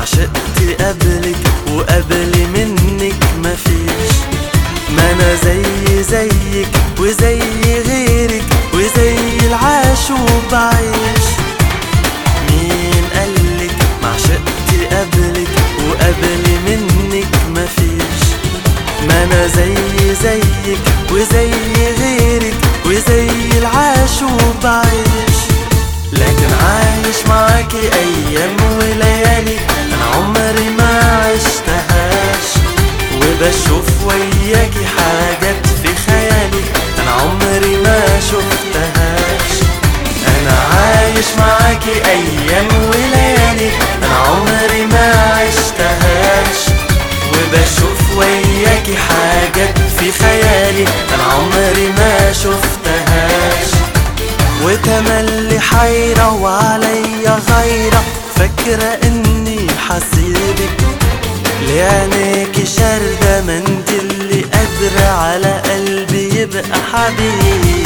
عشقت قبلك وقبل منك مفيش ما انا زي زيك وزي غيرك وزي العاش وبعيش مين قالك ما عشقت قبلك وقبل منك مفيش ما انا زي زيك وزي غيرك وزي العاش وبعيش لكن عايش معاكي ايام وليالي انا عمري ما عشتهاش وبشوف وياكي حاجات في خيالي انا عمري ما شفتهاش انا عايش معاكي ايام وليالي انا عمري ما عشتهاش وبشوف وياكي حاجات في خيالي انا عمري ما شفتهاش وتملي حيرة وعليا غيرة فاكرة اني حسيبك لعينيكي شاردة ما انت اللي قادرة على قلبي يبقى حبيبي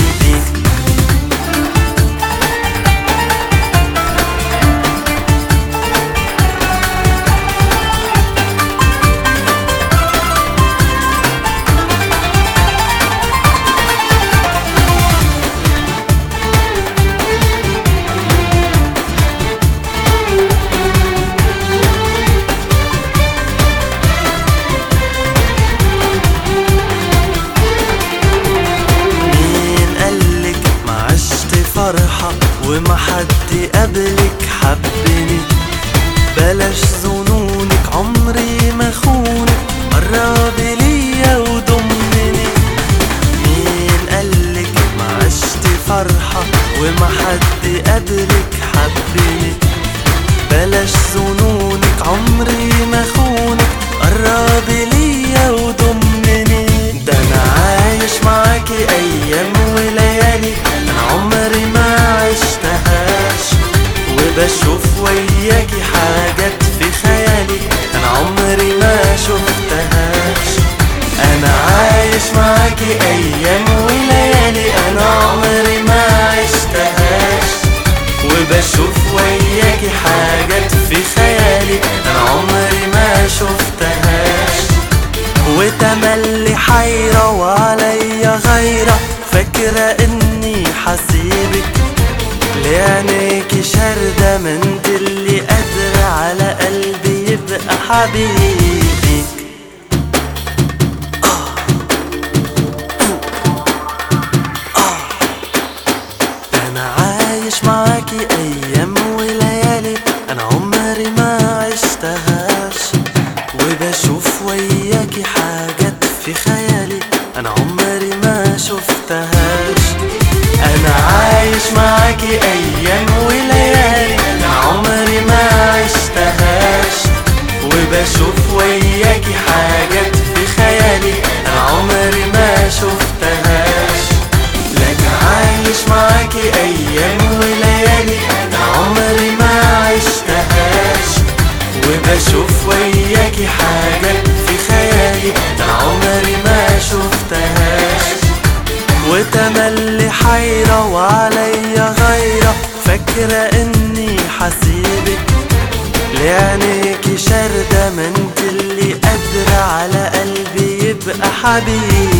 مين قالك ما عشت فرحة وما حد قبلك حبني بلاش ظنونك عمري ما خونك قرب ليا وضمني مين قالك ما عشت فرحة وما حد قبلك حبني بلاش ظنونك عمري ما خونك قرب ليا وضمني ده انا عايش معاكي ايام وليالي انا عمري ما عشتهاش وبشوف وياكي حاجات في خيالي انا عمري ما شفتهاش انا عايش معاكي ايام وليالي انا عمري ما عشتهاش وبشوف وياكي حاجات في خيالي انا عمري ما شفتهاش وتملي حيرة وعليا غيرة فاكرة اني حسيبك لعينيكي شاردة ما انت اللي قادرة على قلبي يبقى حبيبك انا عايش معاكي ايام وليالي انا عمري ما عشتهاش وبشوف وياكي حاجات في خيالي انا عمري ما شفتهاش انا عايش معاكي ايام وليالي انا عمري ما عشتهاش وبشوف وياكي حاجات في خيالي انا عمري ما شفتهاش لكن عايش معاكي ايام وليالي انا عمري ما عشتهاش وبشوف وياكي حاجات في خيالي انا عمري ما شفتهاش وتملي حيرة وعليا غيرة فاكرة اني حسيبك لعينيكي شاردة ما انت اللي قادرة على قلبي يبقى حبيبي